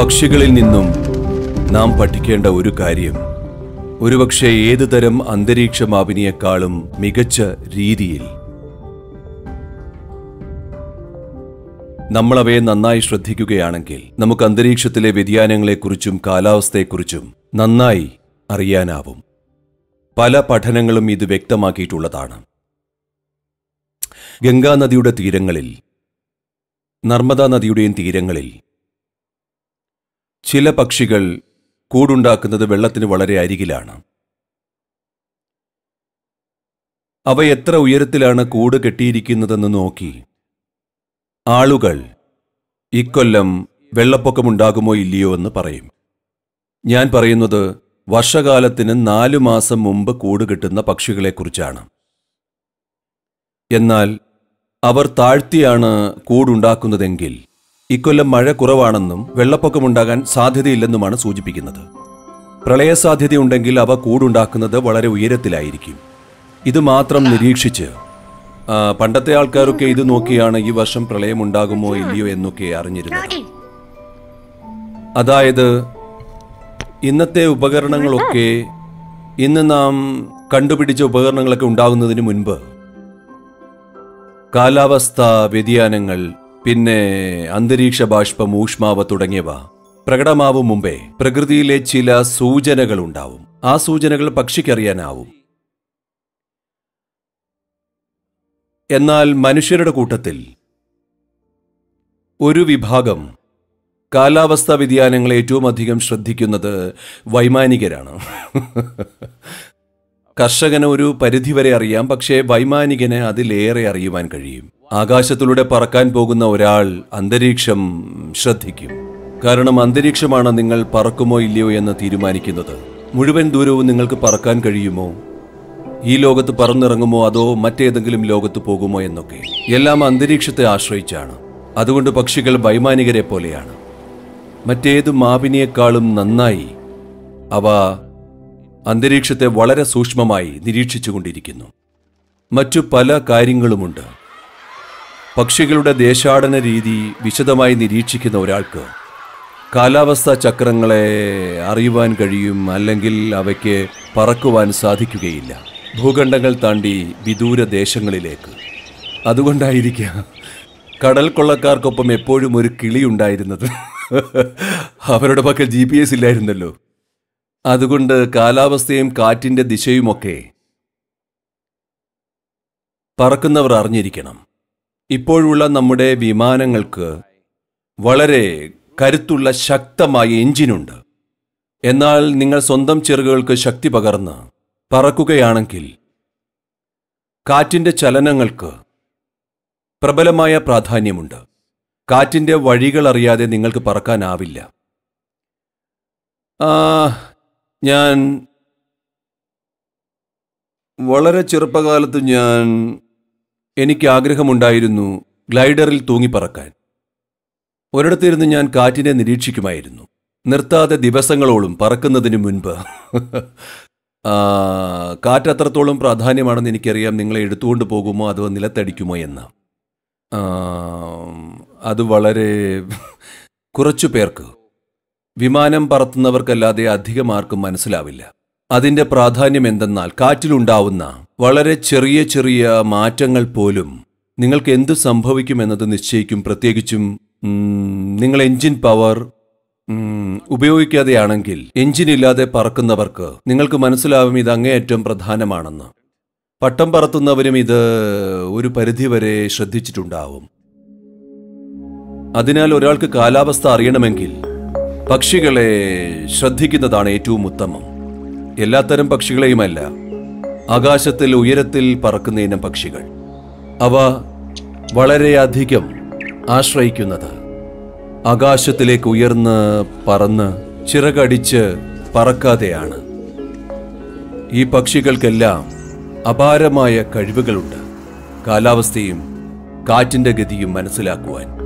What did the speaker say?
പക്ഷികളിൽ നിന്നും നാം പഠിക്കേണ്ട ഒരു കാര്യം ഒരുപക്ഷെ ഏതു തരം അന്തരീക്ഷ മാപിനിയെക്കാളും മികച്ച രീതിയിൽ നമ്മൾ അവയെ നന്നായി ശ്രദ്ധിക്കുകയാണെങ്കിൽ നമുക്ക് അന്തരീക്ഷത്തിലെ വ്യതിയാനങ്ങളെക്കുറിച്ചും കാലാവസ്ഥയെക്കുറിച്ചും നന്നായി അറിയാനാവും പല പഠനങ്ങളും ഇത് വ്യക്തമാക്കിയിട്ടുള്ളതാണ് ഗംഗാ നദിയുടെ തീരങ്ങളിൽ നർമ്മദാ നദിയുടെയും തീരങ്ങളിൽ ചില പക്ഷികൾ കൂടുണ്ടാക്കുന്നത് വെള്ളത്തിന് വളരെ അരികിലാണ് അവ എത്ര ഉയരത്തിലാണ് കൂട് കെട്ടിയിരിക്കുന്നതെന്ന് നോക്കി ആളുകൾ ഇക്കൊല്ലം വെള്ളപ്പൊക്കമുണ്ടാകുമോ ഇല്ലയോ എന്ന് പറയും ഞാൻ പറയുന്നത് വർഷകാലത്തിന് നാലു മാസം മുമ്പ് കൂട് കിട്ടുന്ന പക്ഷികളെക്കുറിച്ചാണ് എന്നാൽ അവർ താഴ്ത്തിയാണ് കൂടുണ്ടാക്കുന്നതെങ്കിൽ ഇക്കൊല്ലം മഴ കുറവാണെന്നും വെള്ളപ്പൊക്കമുണ്ടാകാൻ സാധ്യതയില്ലെന്നുമാണ് സൂചിപ്പിക്കുന്നത് പ്രളയസാധ്യതയുണ്ടെങ്കിൽ അവ കൂടുണ്ടാക്കുന്നത് വളരെ ഉയരത്തിലായിരിക്കും ഇത് മാത്രം നിരീക്ഷിച്ച് ആ, പണ്ടത്തെ ആൾക്കാരൊക്കെ ഇത് നോക്കിയാണ് ഈ വർഷം പ്രളയമുണ്ടാകുമോ ഇല്ലയോ എന്നൊക്കെ അറിഞ്ഞിരുന്നത് അതായത് ഇന്നത്തെ ഉപകരണങ്ങളൊക്കെ ഇന്ന് നാം കണ്ടുപിടിച്ച ഉപകരണങ്ങളൊക്കെ ഉണ്ടാകുന്നതിന് മുൻപ് കാലാവസ്ഥ വ്യതിയാനങ്ങൾ പിന്നെ അന്തരീക്ഷ ബാഷ്പം ഊഷ്മാവ് തുടങ്ങിയവ പ്രകടമാവും മുമ്പേ പ്രകൃതിയിലെ ചില സൂചനകൾ ഉണ്ടാവും ആ സൂചനകൾ പക്ഷിക്കറിയാനാവും എന്നാൽ മനുഷ്യരുടെ കൂട്ടത്തിൽ ഒരു വിഭാഗം കാലാവസ്ഥാ വ്യതിയാനങ്ങളെ ഏറ്റവും അധികം ശ്രദ്ധിക്കുന്നത് വൈമാനികരാണ് കർഷകന് ഒരു പരിധിവരെ അറിയാം പക്ഷേ വൈമാനികന് അതിലേറെ അറിയുവാൻ കഴിയും ആകാശത്തിലൂടെ പറക്കാൻ പോകുന്ന ഒരാൾ അന്തരീക്ഷം ശ്രദ്ധിക്കും കാരണം അന്തരീക്ഷമാണ് നിങ്ങൾ പറക്കുമോ ഇല്ലയോ എന്ന് തീരുമാനിക്കുന്നത് മുഴുവൻ ദൂരവും നിങ്ങൾക്ക് പറക്കാൻ കഴിയുമോ ഈ ലോകത്ത് പറന്നിറങ്ങുമോ അതോ മറ്റേതെങ്കിലും ലോകത്ത് പോകുമോ എന്നൊക്കെ എല്ലാം അന്തരീക്ഷത്തെ ആശ്രയിച്ചാണ് അതുകൊണ്ട് പക്ഷികൾ വൈമാനികരെ പോലെയാണ് മറ്റേതു മാപിനിയേക്കാളും നന്നായി അവ അന്തരീക്ഷത്തെ വളരെ സൂക്ഷ്മമായി നിരീക്ഷിച്ചുകൊണ്ടിരിക്കുന്നു മറ്റു പല കാര്യങ്ങളുമുണ്ട് പക്ഷികളുടെ ദേശാടന രീതി വിശദമായി നിരീക്ഷിക്കുന്ന ഒരാൾക്ക് കാലാവസ്ഥാ ചക്രങ്ങളെ അറിയുവാൻ കഴിയും അല്ലെങ്കിൽ അവയ്ക്ക് പറക്കുവാൻ സാധിക്കുകയില്ല ഭൂഖണ്ഡങ്ങൾ താണ്ടി വിദൂര ദേശങ്ങളിലേക്ക് അതുകൊണ്ടായിരിക്കാം കടൽ കൊള്ളക്കാർക്കൊപ്പം എപ്പോഴും ഒരു കിളി ഉണ്ടായിരുന്നത് അവരുടെ പക്കൽ ജി പി എസ് ഇല്ലായിരുന്നല്ലോ അതുകൊണ്ട് കാലാവസ്ഥയും കാറ്റിന്റെ ദിശയുമൊക്കെ പറക്കുന്നവർ അറിഞ്ഞിരിക്കണം ഇപ്പോഴുള്ള നമ്മുടെ വിമാനങ്ങൾക്ക് വളരെ കരുത്തുള്ള ശക്തമായ എഞ്ചിനുണ്ട് എന്നാൽ നിങ്ങൾ സ്വന്തം ചിറകുകൾക്ക് ശക്തി പകർന്ന് പറക്കുകയാണെങ്കിൽ കാറ്റിന്റെ ചലനങ്ങൾക്ക് പ്രബലമായ പ്രാധാന്യമുണ്ട് കാറ്റിന്റെ വഴികൾ അറിയാതെ നിങ്ങൾക്ക് പറക്കാനാവില്ല ആ ഞാൻ വളരെ ചെറുപ്പകാലത്ത് ഞാൻ എനിക്ക് ആഗ്രഹമുണ്ടായിരുന്നു ഗ്ലൈഡറിൽ തൂങ്ങിപ്പറക്കാൻ ഒരിടത്തിരുന്ന് ഞാൻ കാറ്റിനെ നിരീക്ഷിക്കുമായിരുന്നു നിർത്താതെ ദിവസങ്ങളോളം പറക്കുന്നതിന് മുൻപ് ആ, കാറ്റ് അത്രത്തോളം പ്രാധാന്യമാണെന്ന് എനിക്കറിയാം നിങ്ങളെ എടുത്തുകൊണ്ട് പോകുമോ അതോ നിലത്തടിക്കുമോ എന്ന് ആ, അത് വളരെ കുറച്ചു പേർക്ക് വിമാനം പറത്തുന്നവർക്കല്ലാതെ അധികം ആർക്കും മനസ്സിലാവില്ല അതിന്റെ പ്രാധാന്യം എന്തെന്നാൽ കാറ്റിലുണ്ടാവുന്ന വളരെ ചെറിയ ചെറിയ മാറ്റങ്ങൾ പോലും നിങ്ങൾക്ക് എന്ത് സംഭവിക്കുമെന്നത് നിശ്ചയിക്കും പ്രത്യേകിച്ചും ഉം, നിങ്ങൾ എഞ്ചിൻ പവർ ഉം, ഉപയോഗിക്കാതെയാണെങ്കിൽ എഞ്ചിൻ ഇല്ലാതെ പറക്കുന്നവർക്ക് നിങ്ങൾക്ക് മനസ്സിലാവും ഇത് അങ്ങേയറ്റം പ്രധാനമാണെന്ന് പട്ടം പറത്തുന്നവരും ഇത് ഒരു പരിധിവരെ ശ്രദ്ധിച്ചിട്ടുണ്ടാവും അതിനാൽ ഒരാൾക്ക് കാലാവസ്ഥ അറിയണമെങ്കിൽ പക്ഷികളെ ശ്രദ്ധിക്കുന്നതാണ് ഏറ്റവും ഉത്തമം എല്ലാത്തരം പക്ഷികളെയുമല്ല ആകാശത്തിൽ ഉയരത്തിൽ പറക്കുന്ന ഇനം പക്ഷികൾ അവ വളരെയധികം ആശ്രയിക്കുന്നത് ആകാശത്തിലേക്ക് ഉയർന്ന് പറന്ന് ചിറകടിച്ച് പറക്കാതെയാണ് ഈ പക്ഷികൾക്കെല്ലാം അപാരമായ കഴിവുകളുണ്ട് കാലാവസ്ഥയും കാറ്റിന്റെ ഗതിയും മനസ്സിലാക്കുവാൻ